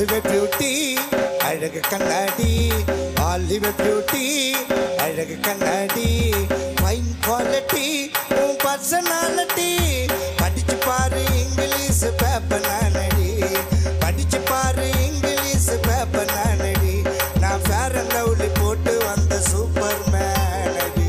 Oliver beauty அழகு கண்ணாடி Oliver beauty அழகு கண்ணாடி ஃபைன் குவாலிட்டி உன் பர்சனாலிட்டி படிச்சு பாரு இங்கிலீஷ் பேப்பர் நானடி படிச்சு பாரு இங்கிலீஷ் பேப்பர் நானடி நான் ஃபேர் அண்ட் லவ்லி போட்டு வந்த சூப்பர் மேனடி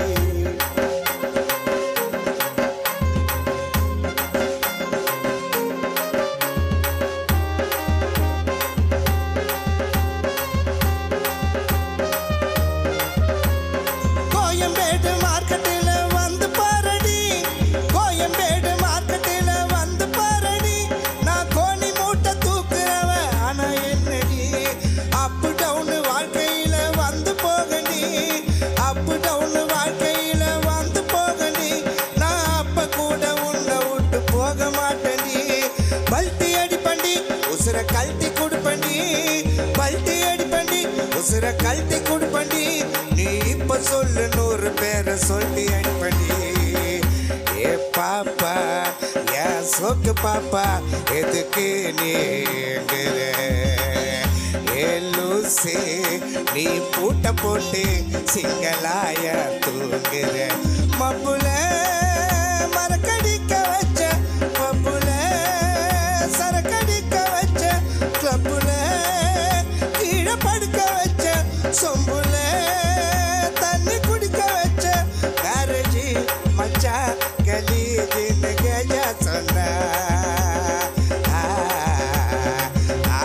கோயம்பேடு மார்க்கெட்டில் வந்து பாரடி கோயம்பேடு மார்க்கெட்டில் வந்து பாரடி நான் கோணி மூட்டை தூக்குறவன் ஆனா என்னடி அப்பு டவுன் வாழ்க்கையில வந்து போகடி அப்பு டவுன் வாழ்க்கையில வந்து போகடி நான் அப்ப கூட உன்னை விட்டு போக மாட்டேன்டி பல்ட்டி அடி பண்ணி உசுர கழட்டி கொடுப்பண்டி பல்ட்டி அடி பண்ணி உசுர கழட்டி கொடுப்பண்டி நீ இப்ப சொல்லு நூறு பேரை சொல்லி அடி பண்ணி ஏ பாப்பா ஏன் சோக்கு பாப்பா எதுக்கு நீங்கிற ஏ லூசே நீ பூட்ட போட்டு சிங்களாய தூங்குற மப்புல மரக்கடிக்க வச்ச மப்புல சரக்கடிக்க வச்ச கிளப்புல கீழே படுக்க வச்ச சொம்புல தண்ணி குடிக்க வச்ச மேரேஜி மச்சா கலீஜின்னு கஜா சொன்ன ஆ, ஆ,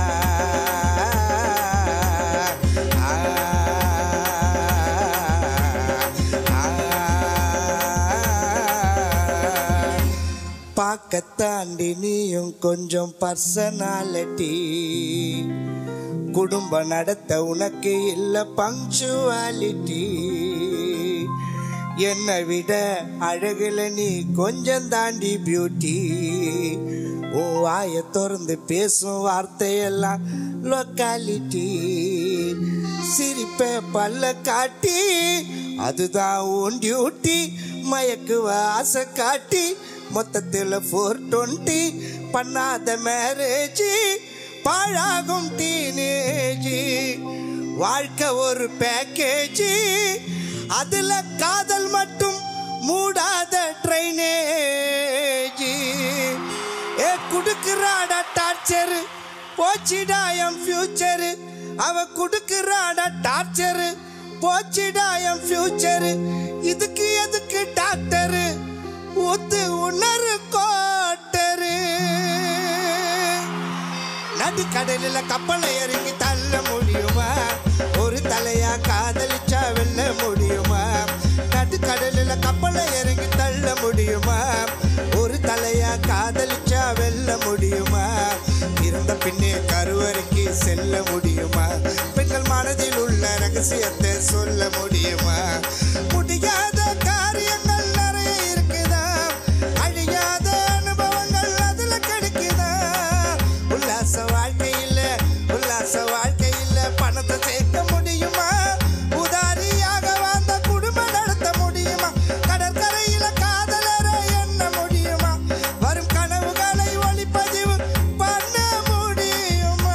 பார்க்க தாண்டி நீயும் கொஞ்சம் பர்சனாலிட்டி குடும்பம் நடத்த உனக்கு இல்ல பங்க்சுவாலிட்டி என்னை விட அழகுல நீ கொஞ்சம் தாண்டி பியூட்டி உன் வாயை திறந்து பேசும் வார்த்தையெல்லாம் லொக்காலிட்டி சிரிப்ப பல்ல காட்டி அதுதான் உன் டியூட்டி மயக்குவ ஆசை காட்டி மொத்தத்தில் ஃபோர் டுவெண்ட்டி பண்ணாத மேரேஜ் பாழாகும் டீனேஜ் வாழ்க்கை ஒரு பேக்கேஜ் அதுல காதல் மட்டும் மூடாத ட்ரைனேஜ் ஏ குடுக்குறாடா டார்ச்சர் போச்சிடா என் ஃபியூச்சர் அவ குடுக்குறாடா டார்ச்சர் போச்சிடா என் ஃபியூச்சர் இதுக்கு எதுக்கு டாக்டர் ஒத்து உணரு கோட்டரு நடுக்கடலில் கப்பலை இறங்கி தள்ள முடியுமா ஒரு தலையா காதலிச்சா வெல்ல முடியுமா நடுக்கடலில் கப்பலை இறங்கி தள்ள முடியுமா ஒரு தலையா காதலிச்சா வெல்ல முடியுமா இருந்த பின்னே கருவறைக்கு செல்ல முடியுமா பெண்கள் மனதில் உள்ள ரகசியத்தை சொல்ல முடியுமா முடியாத காரியங்கள் நிறைய இருக்குதா அழியாத அனுபவங்கள் அதுல கிடைக்குதா உல்லாச வாழ்க்கையில உல்லாச வாழ்க்கையில பணத்தை சேர்க்க முடியுமா உதாரியாக வாழ்ந்த குடும்பம் நடத்த முடியுமா கடற்கரையில காதலர எண்ண முடியுமா வரும் கனவுகளை ஒளிப்பதிவு பண்ண முடியுமா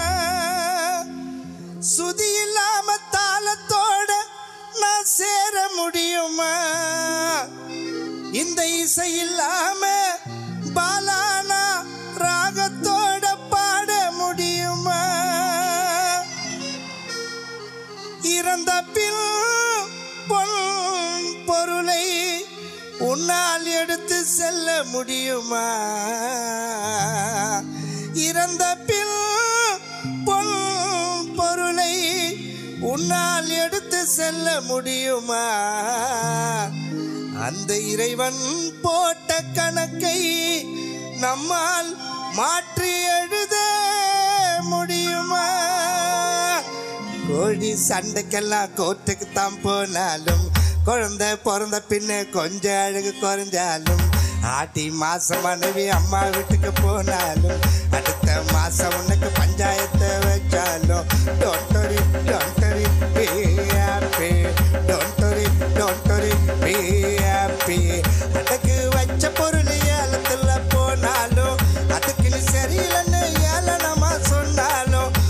சுதி இல்லாம தாளத்தோட நான் சேர முடியுமா இந்த இசை இல்லாம பாலானா ராகத்தோட பாட முடியுமா இறந்த பின் பொன் பொருளை உன்னால் எடுத்து செல்ல முடியுமா இறந்த பின் பொன் பொருளை உன்னால் எடுத்து செல்ல முடியுமா அந்த இறைவன் போட்ட கணக்கை நம்மால் மாற்றி எழுத முடியுமா கோழி சண்டைக்கெல்லாம் கோர்ட்டுக்கு தான் போனாலும் குழந்தை பிறந்த பின்ன கொஞ்சம் அழகு குறைஞ்சாலும் ஆட்டி மாசம் மனைவி அம்மா வீட்டுக்கு போனாலும் அடுத்த மாசம் உனக்கு பஞ்சாயத்தை வச்சாலும் don't worry don't worry be happy don't worry don't worry be happy அடக்கு வச்ச பொருள் ஏலத்துல போனாலும் அதுக்கு நீ சரியில்லைன்னு ஏளனமா சொன்னாலும்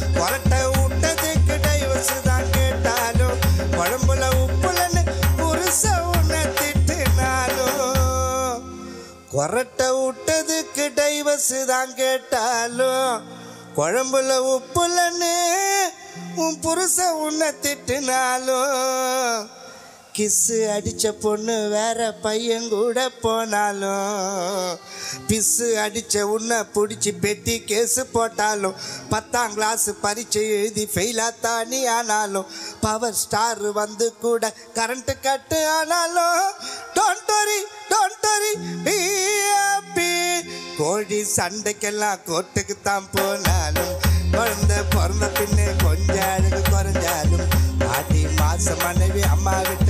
ட்ரெஸ் தான் கேட்டாலும் குழம்புல உப்புலன்னு உன் புருஷன் உன்னை திட்டுனாலும் கிஸ்ஸு அடித்த பொண்ணு வேற பையன் கூட போனாலும் பிஸ்ஸு அடித்த உன்னை பிடிச்சி பெட்டி கேஸு போட்டாலும் பத்தாம் கிளாஸ் பரீட்சை எழுதி ஃபெயிலாத்தான் நீ ஆனாலும் பவர் ஸ்டார் வந்து கூட கரண்ட் கட்டு ஆனாலும் don't worry don't worry be happy கோழி சண்டைக்கெல்லாம் கோர்ட்டுக்கு தான் போனாலும் குழந்தை பிறந்த பின்னே கொஞ்சம் அழகு குறைஞ்சாலும் பாட்டி மாச மனைவி அம்மா விட்டு